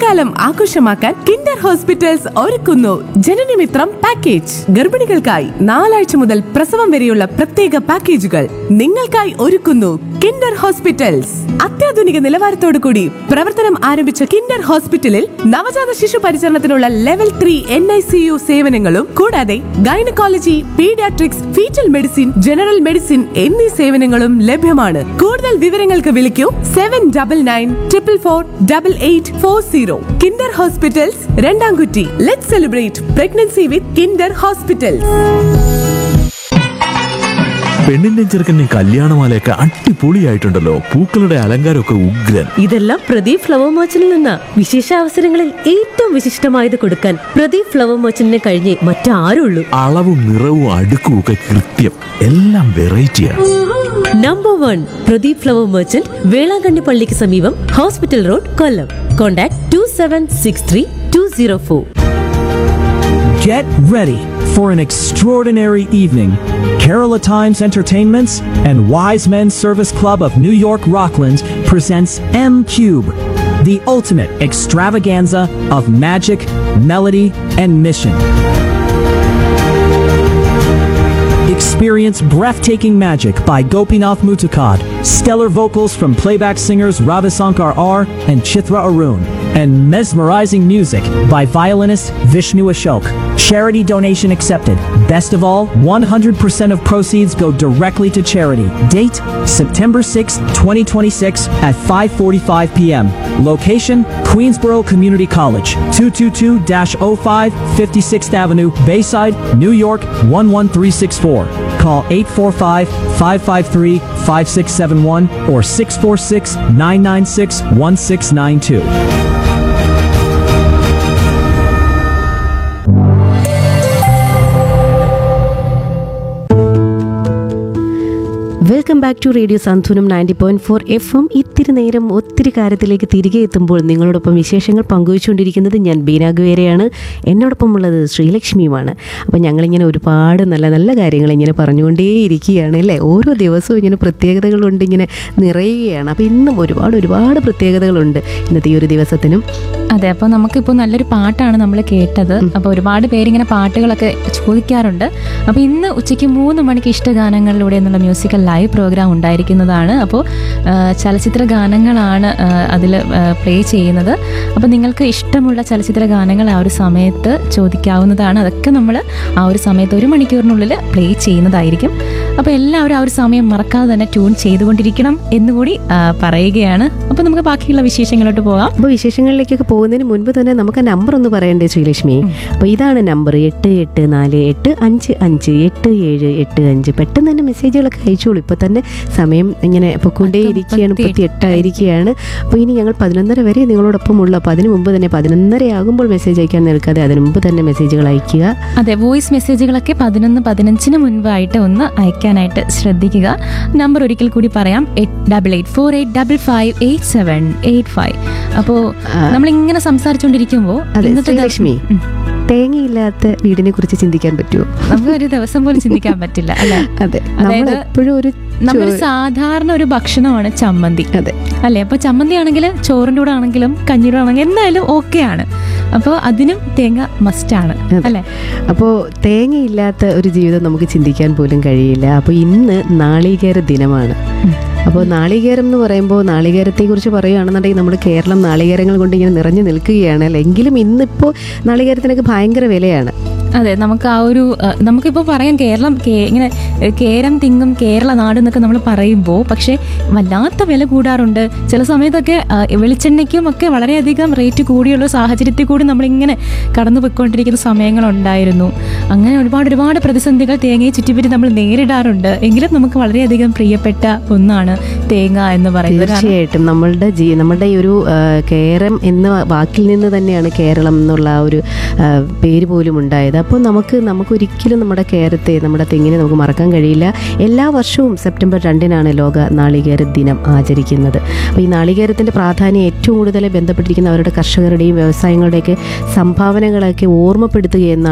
ഗർഭകാലം ആഘോഷമാക്കാൻ Kinder hospitals ഒരുക്കുന്നു ജനനമിത്രം പാക്കേജ് ഗർഭിണികൾക്കായി നാലാഴ്ച മുതൽ പ്രസവം വരെയുള്ള പ്രത്യേക പാക്കേജുകൾ നിങ്ങൾക്കായി ഒരുക്കുന്നു കിൻഡർ ഹോസ്പിറ്റൽസ് അത്യാധുനിക നിലവാരത്തോടു കൂടി പ്രവർത്തനം ആരംഭിച്ച കിൻഡർ ഹോസ്പിറ്റലിൽ നവജാത ശിശു പരിചരണത്തിനുള്ള level three N I C U സേവനങ്ങളും കൂടാതെ gynaecology paediatrics foetal medicine general medicine എന്നീ സേവനങ്ങളും ലഭ്യമാണ് കൂടുതൽ വിവരങ്ങൾക്ക് വിളിക്കൂ seven double nine triple four double eight four zero Kinder hospitals രണ്ടാംകുറ്റി let celebrate pregnancy with Kinder hospitals പെണ്ണിന്റെയും ചെറുക്കന്റെയും കല്യാണമാലയൊക്കെ അടിപൊളിയായിട്ടുണ്ടല്ലോ പൂക്കളുടെ അലങ്കാരമൊക്കെ ഉഗ്രൻ ഇതെല്ലാം പ്രദീപ് ഫ്ലവർ മർച്ചന്റിൽ നിന്ന് വിശേഷ അവസരങ്ങളിൽ ഏറ്റവും വിശിഷ്ടമായത് കൊടുക്കാൻ പ്രദീപ് ഫ്ലവർ മർച്ചന്റിനെ കഴിഞ്ഞേ മറ്റാരുള്ളൂ അളവും നിറവും അടുക്കും ഒക്കെ കൃത്യം എല്ലാം വെറൈറ്റിയാണ് number one Pradeep flower merchant Velankanni പള്ളിക്ക് സമീപം hospital road Kollam contact two seven six three two zero four Get ready for an extraordinary evening. Kerala Times Entertainments and Wise Men Service Club of New York Rockland presents M Cube, the ultimate extravaganza of magic, melody, and mission. Experience breathtaking magic by Gopinath Mutukad, stellar vocals from playback singers Ravisankar R and Chitra Arun, and mesmerizing music by violinist Vishnu Ashok. Charity donation accepted. Best of all, 100% of proceeds go directly to charity. Date September 6, 2026 at 5:45 p.m. Location Queensboro Community College, 222-05 56th Avenue, Bayside, New York 11364. Call 845-553-5671 or 646-996-1692. Welcome back to radio സന്തുനം ninety point four F M ഇത്തിരി നേരം ഒത്തിരി കാര്യത്തിലേക്ക് തിരികെ എത്തുമ്പോൾ നിങ്ങളോടൊപ്പം വിശേഷങ്ങൾ പങ്കുവച്ചുകൊണ്ടിരിക്കുന്നത് ഞാൻ ബീന ഗുവേരയാണ് എന്നോടൊപ്പം ഉള്ളത് ശ്രീലക്ഷ്മിയുമാണ് അപ്പോൾ ഞങ്ങളിങ്ങനെ ഒരുപാട് നല്ല നല്ല കാര്യങ്ങൾ ഇങ്ങനെ പറഞ്ഞുകൊണ്ടേയിരിക്കുകയാണ് അല്ലേ ഓരോ ദിവസവും ഇങ്ങനെ പ്രത്യേകതകളുണ്ട് ഇങ്ങനെ നിറയുകയാണ് അപ്പോൾ ഇന്നും ഒരുപാട് ഒരുപാട് പ്രത്യേകതകളുണ്ട് ഇന്നത്തെ ഈ ഒരു ദിവസത്തിനും അതെ അപ്പോൾ നമുക്കിപ്പോൾ നല്ലൊരു പാട്ടാണ് നമ്മൾ കേട്ടത് അപ്പോൾ ഒരുപാട് പേരിങ്ങനെ പാട്ടുകളൊക്കെ ചോദിക്കാറുണ്ട് അപ്പോൾ ഇന്ന് ഉച്ചയ്ക്ക് മൂന്ന് മണിക്ക് ഇഷ്ടഗാനങ്ങളിലൂടെ എന്നുള്ള മ്യൂസിക്കൽ ലൈവ് പ്രോഗ്രാം ഉണ്ടായിരിക്കുന്നതാണ് അപ്പോൾ ആ, ചലച്ചിത്ര ഗാനങ്ങളാണ് അതിൽ പ്ലേ ചെയ്യുന്നത് അപ്പോൾ നിങ്ങൾക്ക് ഇഷ്ടമുള്ള ചലച്ചിത്ര ഗാനങ്ങൾ ആ ഒരു സമയത്ത് ചോദിക്കാവുന്നതാണ് അതൊക്കെ നമ്മൾ ആ ഒരു സമയത്ത് ഒരു മണിക്കൂറിനുള്ളിൽ പ്ലേ ചെയ്യുന്നതായിരിക്കും അപ്പോൾ എല്ലാവരും ആ ഒരു സമയം മറക്കാതെ തന്നെ ട്യൂൺ ചെയ്തുകൊണ്ടിരിക്കണം എന്നുകൂടി ആ, പറയുകയാണ് അപ്പോൾ നമുക്ക് ബാക്കിയുള്ള വിശേഷങ്ങളോട്ട് പോകാം അപ്പോൾ വിശേഷങ്ങളിലേക്കൊക്കെ പോകുന്നതിന് മുൻപ് തന്നെ നമുക്ക് ആ നമ്പർ ഒന്ന് പറയണ്ടേ ശ്രീലക്ഷ്മി അപ്പോൾ ഇതാണ് നമ്പർ എട്ട് എട്ട് നാല് എട്ട് അഞ്ച് അഞ്ച് എട്ട് ഏഴ് എട്ട് അഞ്ച് പെട്ടെന്ന് തന്നെ മെസ്സേജുകളൊക്കെ അയച്ചോളൂ ഇപ്പോൾ തന്നെ സമയം ഇങ്ങനെ പൊക്കൊണ്ടേ ഇരിക്കുകയാണ് മുപ്പത്തി എട്ടായിരിക്കുകയാണ് അപ്പോൾ ഇനി ഞങ്ങൾ പതിനൊന്നര വരെ നിങ്ങളോടൊപ്പം ഉള്ളൂ അപ്പോൾ അതിന് മുമ്പ് തന്നെ പതിനൊന്നര ആകുമ്പോൾ മെസ്സേജ് അയക്കാൻ നിൽക്കാതെ അതിന് മുമ്പ് തന്നെ മെസ്സേജുകൾ അയക്കുക അതെ വോയിസ് മെസ്സേജുകളൊക്കെ പതിനൊന്ന് പതിനഞ്ചിന് മുൻപായിട്ട് ഒന്ന് അയക്കാനായിട്ട് ശ്രദ്ധിക്കുക നമ്പർ ഒരിക്കൽ കൂടി പറയാം eight double eight four eight double five eight seven eight five അപ്പോൾ നമ്മളിങ്ങനെ സംസാരിച്ചുകൊണ്ടിരിക്കുമ്പോൾ അതെ ഇന്നത്തെ ദിവസം- ശ്രീലക്ഷ്മി ഉം. തേങ്ങയില്ലാത്ത വീടിനെ കുറിച്ച് ചിന്തിക്കാൻ പറ്റുമോ നമുക്ക് ഒരു ദിവസം പോലും ചിന്തിക്കാൻ പറ്റില്ല അല്ലെ അതെ അതായത് നമ്മൾ എപ്പോഴും ഒരു നമ്മുടെ ചോ- സാധാരണ ഒരു ഭക്ഷണമാണ് ചമ്മന്തി അതെ അല്ലേ അപ്പോൾ ചമ്മന്തി ആണെങ്കിൽ ചോറിൻ്റെ കൂടെ ആണെങ്കിലും കഞ്ഞിയുടെ ആണെങ്കിലും എന്തായാലും ഓക്കെ ആണ് അപ്പോൾ അതിനും തേങ്ങ മസ്റ്റാണ് അല്ലേ അപ്പോൾ തേങ്ങയില്ലാത്ത ഒരു ജീവിതം നമുക്ക് ചിന്തിക്കാൻ പോലും കഴിയില്ല അപ്പോൾ ഇന്ന് നാളികേര ദിനമാണ് അപ്പോൾ നാളികേരം എന്ന് പറയുമ്പോൾ നാളികേരത്തെക്കുറിച്ച് പറയുകയാണെന്നുണ്ടെങ്കിൽ നമ്മുടെ കേരളം നാളികേരങ്ങൾ കൊണ്ട് ഇങ്ങനെ നിറഞ്ഞു നിൽക്കുകയാണ് അല്ല എങ്കിലും ഇന്നിപ്പോൾ നാളികേരത്തിനൊക്കെ ഭയങ്കര വിലയാണ് അതെ നമുക്ക് ആ ഒരു അഹ്, നമുക്കിപ്പോൾ പറയാം കേരളം കേ- ഇങ്ങനെ എഹ്, കേരം തിങ്ങും കേരള നാട് എന്നൊക്കെ നമ്മൾ പറയുമ്പോൾ പക്ഷേ വല്ലാത്ത വില കൂടാറുണ്ട് ചില സമയത്തൊക്കെ അഹ്, വെളിച്ചെണ്ണയ്ക്കും ഒക്കെ വളരെയധികം റേറ്റ് കൂടിയുള്ള സാഹചര്യത്തിൽ കൂടി നമ്മളിങ്ങനെ കടന്നു പോയിക്കൊണ്ടിരിക്കുന്ന സമയങ്ങളുണ്ടായിരുന്നു അങ്ങനെ ഒരുപാട് ഒരുപാട് പ്രതിസന്ധികൾ തേങ്ങയെ ചുറ്റിപ്പറ്റി നമ്മൾ നേരിടാറുണ്ട് എങ്കിലും നമുക്ക് വളരെയധികം പ്രിയപ്പെട്ട ഒന്നാണ് തേങ്ങ എന്ന് പറയുന്നത് കാരണം തീർച്ചയായിട്ടും നമ്മളുടെ ജീ നമ്മളുടെ ഈ ഒരു ആ, കേരം എന്ന വാക്കിൽ നിന്ന് തന്നെയാണ് കേരളം എന്നുള്ള ആ ഒരു ആ, പേര് പോലും ഉണ്ടായത് അപ്പോൾ നമുക്ക് നമുക്കൊരിക്കലും നമ്മുടെ കേരത്തെ നമ്മുടെ തെങ്ങിനെ നമുക്ക് മറക്കാൻ കഴിയില്ല എല്ലാ വർഷവും സെപ്റ്റംബർ രണ്ടിനാണ് ലോക നാളികേര ദിനം ആചരിക്കുന്നത് അപ്പോൾ ഈ നാളികേരത്തിൻ്റെ പ്രാധാന്യം ഏറ്റവും കൂടുതൽ ബന്ധപ്പെട്ടിരിക്കുന്ന അവരുടെ കർഷകരുടെയും വ്യവസായങ്ങളുടെയൊക്കെ സംഭാവനകളൊക്കെ ഓർമ്മപ്പെടുത്തുക എന്ന